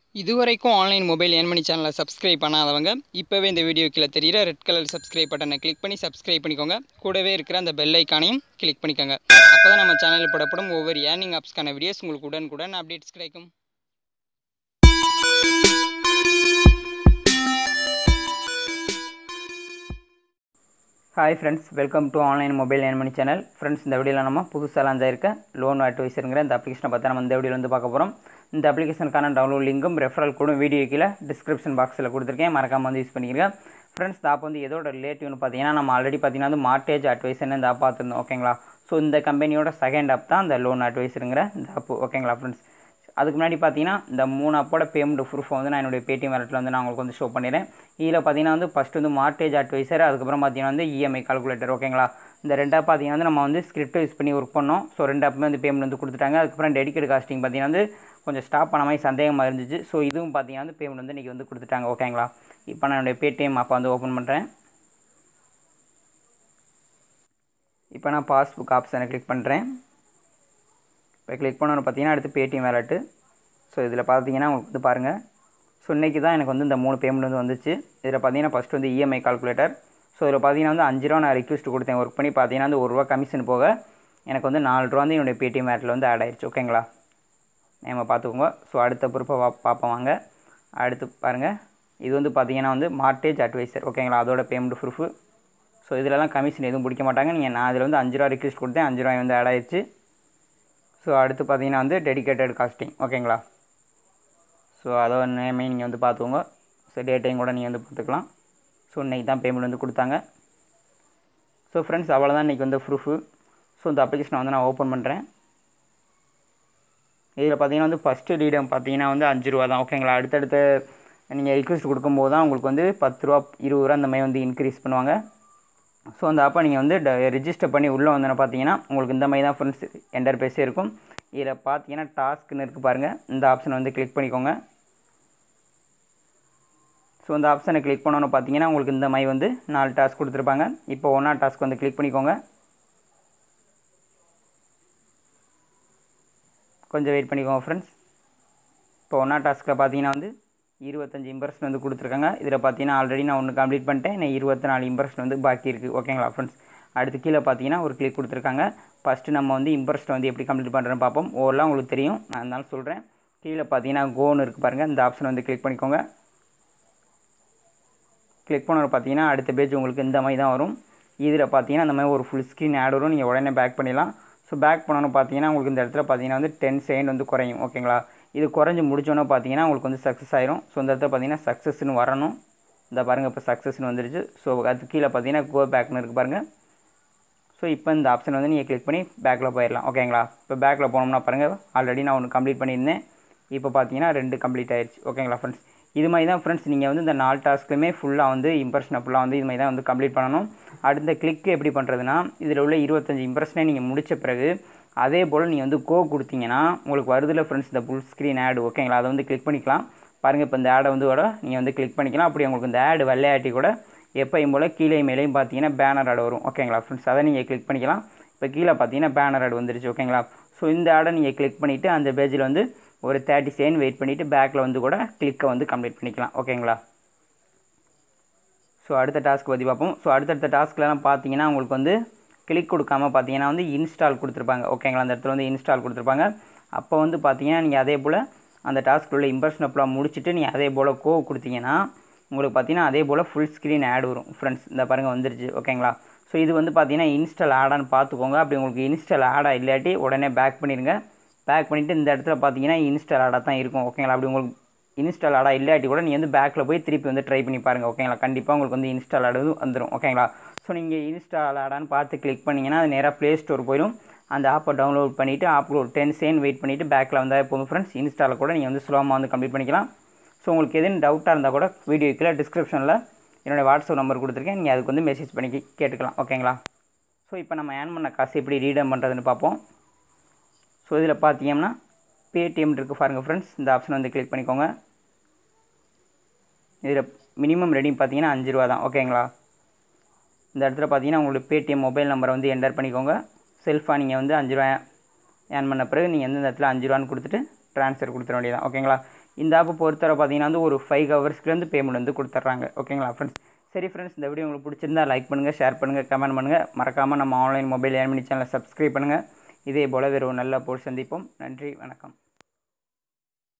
இதுவரைக்கும் online mobile earn மணி சேனலை subscribe பண்ணாதவங்க இப்போவே இந்த வீடியோ கீழே தெரியிற ரெட் கலர் சப்ஸ்கிரைப் பட்டனை கிளிக் பண்ணி சப்ஸ்கிரைப் பண்ணிக்கோங்க கூடவே இருக்கிற அந்த பெல் ஐக்கானையும் கிளிக் பண்ணிக்கோங்க அப்போ தான் நம்ம சேனலில் போடப்படும் ஒவ்வொரு ஏர்னிங் ஆப்ஸ்க்கான வீடியோஸ் உங்களுக்கு உடனுக்குடன் அப்டேட்ஸ் கிடைக்கும் hi friends welcome to online mobile earn money channel friends இந்த வீடியோவில் நம்ம புதுசாக லான்ச் ஆயிருக்க லோன் அட்வைசருங்கிற இந்த அப்ளிகேஷனை பார்த்து நம்ம இந்த வீடியோவில் வந்து பார்க்க போகிறோம் இந்த அப்ளிகேஷனுக்கான டவுன்லோட் லிங்கும் ரெஃபரல் கோடும் வீடியோ கீழே டிஸ்கிரிப்ஷன் பாக்ஸில் கொடுத்துருக்கேன் மறக்காம வந்து யூஸ் பண்ணிக்கிறீங்க ஃப்ரெண்ட்ஸ் இந்த ஆப் வந்து எதோட ரிலேட்டிவ்னு பார்த்தீங்கன்னா நம்ம ஆல்ரெடி பார்த்தீங்கன்னா வந்து மார்டேஜ் அட்வைசர்னு இந்த ஆப் பார்த்துருந்தோம் ஓகேங்களா ஸோ இந்த கம்பெனியோட செகண்ட் ஆப் தான் இந்த லோன் அட்வைசருங்கிற இந்த ஆப் ஓகேங்களா ஃப்ரெண்ட்ஸ் அதுக்கு முன்னாடி பார்த்தீங்கன்னா இந்த மூணு அப்போட பேமெண்ட் ப்ரூஃப் வந்து நான் என்னுடைய பேடிஎம் வேலட்டில் வந்து நான் உங்களுக்கு வந்து ஷோ பண்ணிடுறேன் இதில் பார்த்தீங்கன்னா வந்து ஃபஸ்ட் வந்து மார்டேஜ் அட்வைசர் அதுக்கப்புறம் பார்த்தீங்கன்னா வந்து இஎம்ஐ கால்குலேட்டர் ஓகேங்களா இந்த ரெண்டாக பார்த்தீங்கன்னா வந்து நம்ம வந்து ஸ்கிரிப்ட் யூஸ் பண்ணி ஒர்க் பண்ணோம் ஸோ ரெண்டு ஆப்புமே வந்து பேமெண்ட் வந்து கொடுத்துட்டாங்க அதுக்கப்புறம் டெடிக்கேட் காஸ்டிங் பார்த்தீங்கன்னா வந்து கொஞ்சம் ஸ்டாப் பண்ண மாதிரி சந்தேகமாக இருந்துச்சு ஸோ இதுவும் பார்த்தீங்கன்னா வந்து பேமெண்ட் வந்து இன்றைக்கி வந்து கொடுத்துட்டாங்க ஓகேங்களா இப்போ நான் என்னுடைய பேடிஎம் ஆப்பை வந்து ஓப்பன் பண்ணுறேன் இப்போ நான் பாஸ்புக் ஆப்ஷனை கிளிக் பண்ணுறேன் இப்போ கிளிக் பண்ணணும் பார்த்தீங்கன்னா அடுத்து பேடிஎம் வேலட்டு ஸோ இதில் பார்த்தீங்கன்னா உங்களுக்கு வந்து பாருங்கள் ஸோ இன்றைக்கி தான் எனக்கு வந்து இந்த மூணு பேமெண்ட் வந்து வந்துச்சு இதில் பார்த்தீங்கன்னா ஃபஸ்ட் வந்து இஎம்ஐ கால்குலேட்டர் ஸோ இதில் பார்த்தீங்கன்னா வந்து அஞ்சு ரூபா நான் ரிக்வஸ்ட் கொடுத்தேன் ஒர்க் பண்ணி பார்த்தீங்கன்னா வந்து ஒரு ரூபா கமிஷன் போக எனக்கு வந்து நாலு ரூபா வந்து என்னுடைய பேடிஎம் வேலட்டில் வந்து ஆட் ஆயிடுச்சு ஓகேங்களா நம்ம பார்த்துக்கோங்க ஸோ அடுத்த ப்ரூஃபை பா பார்ப்போம் வாங்க அடுத்து பாருங்கள் இது வந்து பார்த்தீங்கன்னா வந்து மார்டேஜ் அட்வைசர் ஓகேங்களா அதோட பேமெண்ட் ப்ரூஃபு ஸோ இதிலலாம் கமிஷன் எதுவும் பிடிக்க மாட்டாங்க நீங்கள் நான் இதில் வந்து அஞ்சு ரூபா ரிக்வஸ்ட் கொடுத்தேன் அஞ்சு ரூபாய் வந்து ஆட் ஆயிடுச்சு ஸோ அடுத்து பார்த்தீங்கன்னா வந்து டெடிக்கேட்டட் காஸ்டிங் ஓகேங்களா ஸோ அதோட நேமே நீங்கள் வந்து பார்த்துக்கோங்க ஸோ டேட்டையும் கூட நீங்கள் வந்து பார்த்துக்கலாம் ஸோ இன்றைக்கி தான் பேமெண்ட் வந்து கொடுத்தாங்க ஸோ ஃப்ரெண்ட்ஸ் அவ்வளோதான் இன்றைக்கி வந்து ப்ரூஃபு ஸோ இந்த அப்ளிகேஷனை வந்து நான் ஓப்பன் பண்ணுறேன் இதில் பார்த்தீங்கன்னா வந்து ஃபஸ்ட்டு ரீடம் பார்த்தீங்கன்னா வந்து அஞ்சு ரூபா தான் ஓகேங்களா அடுத்தடுத்த நீங்கள் ரிக்வஸ்ட் கொடுக்கும்போது தான் உங்களுக்கு வந்து பத்து ரூபா இருபது ரூபா அந்த மாதிரி வந்து இன்க்ரீஸ் பண்ணுவாங்க ஸோ அந்த ஆப்பை நீங்கள் வந்து ரிஜிஸ்டர் பண்ணி உள்ளே வந்தோன்னு பார்த்தீங்கன்னா உங்களுக்கு இந்த மாதிரி தான் ஃப்ரெண்ட்ஸ் என்டர் பேஸே இருக்கும் இதில் பார்த்தீங்கன்னா டாஸ்க்னு இருக்குது பாருங்கள் இந்த ஆப்ஷனை வந்து கிளிக் பண்ணிக்கோங்க ஸோ இந்த ஆப்ஷனை கிளிக் பண்ணோன்னு பார்த்தீங்கன்னா உங்களுக்கு இந்த மாதிரி வந்து நாலு டாஸ்க் கொடுத்துருப்பாங்க இப்போ ஒன்றா டாஸ்க் வந்து கிளிக் பண்ணிக்கோங்க கொஞ்சம் வெயிட் பண்ணிக்கோங்க ஃப்ரெண்ட்ஸ் இப்போ ஒன்றா டாஸ்க்கில் பார்த்தீங்கன்னா வந்து இருபத்தஞ்சி இம்ப்ரெஷன் வந்து கொடுத்துருக்காங்க இதில் பார்த்தீங்கன்னா ஆல்ரெடி நான் ஒன்று கம்ப்ளீட் பண்ணிட்டேன் நான் இருபத்தி நாலு இம்ப்ரெஷன் வந்து பாக்கி இருக்குது ஓகேங்களா ஃப்ரெண்ட்ஸ் அடுத்து கீழே பார்த்தீங்கன்னா ஒரு கிளிக் கொடுத்துருக்காங்க ஃபஸ்ட்டு நம்ம வந்து இம்ப்ரெஷன் வந்து எப்படி கம்ப்ளீட் பண்ணுறேன்னு பார்ப்போம் ஓவரெலாம் உங்களுக்கு தெரியும் நான் இருந்தாலும் சொல்கிறேன் கீழே பார்த்தீங்கன்னா கோன்னு இருக்குது பாருங்கள் இந்த ஆப்ஷன் வந்து கிளிக் பண்ணிக்கோங்க கிளிக் பண்ண பார்த்தீங்கன்னா அடுத்த பேஜ் உங்களுக்கு இந்த மாதிரி தான் வரும் இதில் பார்த்தீங்கன்னா அந்த மாதிரி ஒரு ஃபுல் ஸ்க்ரீன் ஆட் வரும் நீங்கள் உடனே பேக் பண்ணிடலாம் ஸோ பேக் பண்ணணும் பார்த்தீங்கன்னா உங்களுக்கு இந்த இடத்துல பார்த்தீங்கன்னா வந்து டென் செகண்ட் வந்து குறையும் ஓகேங்களா இது குறைஞ்சி முடிச்சோன்னே பார்த்தீங்கன்னா உங்களுக்கு வந்து சக்ஸஸ் ஆயிரும் ஸோ இந்த இடத்துல பார்த்தீங்கன்னா சக்ஸஸ்னு வரணும் இந்த பாருங்கள் இப்போ சக்ஸஸ்னு வந்துருச்சு ஸோ அது கீழே பார்த்தீங்கன்னா கோ பேக்னு இருக்குது பாருங்கள் ஸோ இப்போ இந்த ஆப்ஷன் வந்து நீங்கள் கிளிக் பண்ணி பேக்கில் போயிடலாம் ஓகேங்களா இப்போ பேக்கில் போனோம்னா பாருங்கள் ஆல்ரெடி நான் ஒன்று கம்ப்ளீட் பண்ணியிருந்தேன் இப்போ பார்த்தீங்கன்னா ரெண்டு கம்ப்ளீட் ஆயிடுச்சு ஓகேங்களா ஃப்ரெண்ட்ஸ் இது மாதிரி தான் ஃப்ரெண்ட்ஸ் நீங்கள் வந்து இந்த நாலு டாஸ்க்குமே ஃபுல்லாக வந்து இம்ப்ரெஷனை ஃபுல்லாக வந்து இது மாதிரி தான் வந்து கம்ப்ளீட் பண்ணணும் அடுத்த கிளிக் எப்படி பண்ணுறதுனா இதில் உள்ள இருபத்தஞ்சி இம்ப்ரெஷனை நீங்கள் முடித்த பிறகு அதே போல் நீங்கள் வந்து கோ கொடுத்தீங்கன்னா உங்களுக்கு வருதில்ல ஃப்ரெண்ட்ஸ் இந்த ஃபுல் ஸ்க்ரீன் ஆடு ஓகேங்களா அதை வந்து கிளிக் பண்ணிக்கலாம் பாருங்கள் இப்போ இந்த ஆடை வந்து கூட நீங்கள் வந்து கிளிக் பண்ணிக்கலாம் அப்படி உங்களுக்கு இந்த ஆடு வெள்ளையாட்டி கூட எப்பயும் போல் கீழே மேலேயும் பார்த்தீங்கன்னா பேனர் ஆடு வரும் ஓகேங்களா ஃப்ரெண்ட்ஸ் அதை நீங்கள் கிளிக் பண்ணிக்கலாம் இப்போ கீழே பார்த்தீங்கன்னா பேனர் ஆடு வந்துருச்சு ஓகேங்களா ஸோ இந்த ஆடை நீங்கள் கிளிக் பண்ணிவிட்டு அந்த பேஜில் வந்து ஒரு தேர்ட்டி செகண்ட் வெயிட் பண்ணிவிட்டு பேக்கில் வந்து கூட கிளிக்கை வந்து கம்ப்ளீட் பண்ணிக்கலாம் ஓகேங்களா ஸோ அடுத்த டாஸ்க் பற்றி பார்ப்போம் ஸோ அடுத்தடுத்த டாஸ்க்லலாம் பார்த்தீங்கன்னா உங்களுக்கு வந்து கிளிக் கொடுக்காம பார்த்தீங்கன்னா வந்து இன்ஸ்டால் கொடுத்துருப்பாங்க ஓகேங்களா அந்த இடத்துல வந்து இன்ஸ்டால் கொடுத்துருப்பாங்க அப்போ வந்து பார்த்தீங்கன்னா நீங்கள் அதே போல் அந்த டாஸ்க் உள்ள இம்ப்ரெஷன் அப்லாம் முடிச்சுட்டு நீங்கள் அதே போல் கோ கொடுத்தீங்கன்னா உங்களுக்கு பார்த்தீங்கன்னா அதே போல் ஃபுல் ஸ்க்ரீன் ஆட் வரும் ஃப்ரெண்ட்ஸ் இந்த பாருங்கள் வந்துருச்சு ஓகேங்களா ஸோ இது வந்து பார்த்தீங்கன்னா இன்ஸ்டால் ஆடான்னு பார்த்துக்கோங்க அப்படி உங்களுக்கு இன்ஸ்டால் ஆடாக இல்லாட்டி உடனே பேக் பண்ணிடுங்க பேக் பண்ணிவிட்டு இந்த இடத்துல பார்த்தீங்கன்னா இன்ஸ்டால் ஆடாக தான் இருக்கும் ஓகேங்களா அப்படி உங்களுக்கு இன்ஸ்டால் ஆடாக இல்லாட்டி கூட நீங்கள் வந்து பேக்கில் போய் திருப்பி வந்து ட்ரை பண்ணி பாருங்கள் ஓகேங்களா கண்டிப்பாக உங்களுக்கு வந்து இன்ஸ்டால் ஆடு வந்துடும் ஓகேங்களா ஸோ நீங்கள் இன்ஸ்டால் ஆடான்னு பார்த்து கிளிக் பண்ணிங்கன்னா அது நேராக ப்ளே ஸ்டோர் போயிடும் அந்த ஆப்பை டவுன்லோட் பண்ணிவிட்டு ஆப்பில் ஒரு டென் செகண்ட் வெயிட் பண்ணிவிட்டு பேக்கில் வந்தால் போதும் ஃப்ரெண்ட்ஸ் இன்ஸ்டாலில் கூட நீங்கள் வந்து ஸ்லோமாக வந்து கம்ப்ளீட் பண்ணிக்கலாம் ஸோ உங்களுக்கு எதுவும் டவுட்டாக இருந்தால் கூட வீடியோ கீழே டிஸ்கிரிப்ஷனில் என்னோடய வாட்ஸ்அப் நம்பர் கொடுத்துருக்கேன் நீங்கள் அதுக்கு வந்து மெசேஜ் பண்ணி கேட்டுக்கலாம் ஓகேங்களா ஸோ இப்போ நம்ம ஏர்ன் பண்ண காசு எப்படி ரீடம் பண்ணுறதுன்னு பார்ப்போம் ஸோ இதில் பார்த்தீங்கன்னா பேடிஎம் இருக்குது பாருங்கள் ஃப்ரெண்ட்ஸ் இந்த ஆப்ஷன் வந்து கிளிக் பண்ணிக்கோங்க இதில் மினிமம் ரெடி பார்த்தீங்கன்னா அஞ்சு ரூபா தான் ஓகேங்களா இந்த இடத்துல பார்த்தீங்கன்னா உங்களுடைய பேடிஎம் மொபைல் நம்பரை வந்து என்டர் பண்ணிக்கோங்க செல்ஃபாக நீங்கள் வந்து அஞ்சு ரூபா ஏர்ன் பண்ண பிறகு நீங்கள் வந்து இந்த இடத்துல அஞ்சு ரூபான்னு கொடுத்துட்டு ட்ரான்ஸ்ஃபர் கொடுத்துட வேண்டியதான் ஓகேங்களா இந்த ஆப்பை பொறுத்தவரை பார்த்தீங்கன்னா வந்து ஒரு ஃபைவ் ஹவர்ஸ்க்குலேருந்து பேமெண்ட் வந்து கொடுத்துட்றாங்க ஓகேங்களா ஃப்ரெண்ட்ஸ் சரி ஃப்ரெண்ட்ஸ் இந்த வீடியோ உங்களுக்கு பிடிச்சிருந்தா லைக் பண்ணுங்கள் ஷேர் பண்ணுங்கள் கமெண்ட் பண்ணுங்கள் மறக்காமல் நம்ம ஆன்லைன் மொபைல் ஏர்மனி சேனலை சப்ஸ்கிரைப் பண்ணுங்கள் இதே போல் வேறு ஒரு நல்ல போல் சந்திப்போம் நன்றி வணக்கம்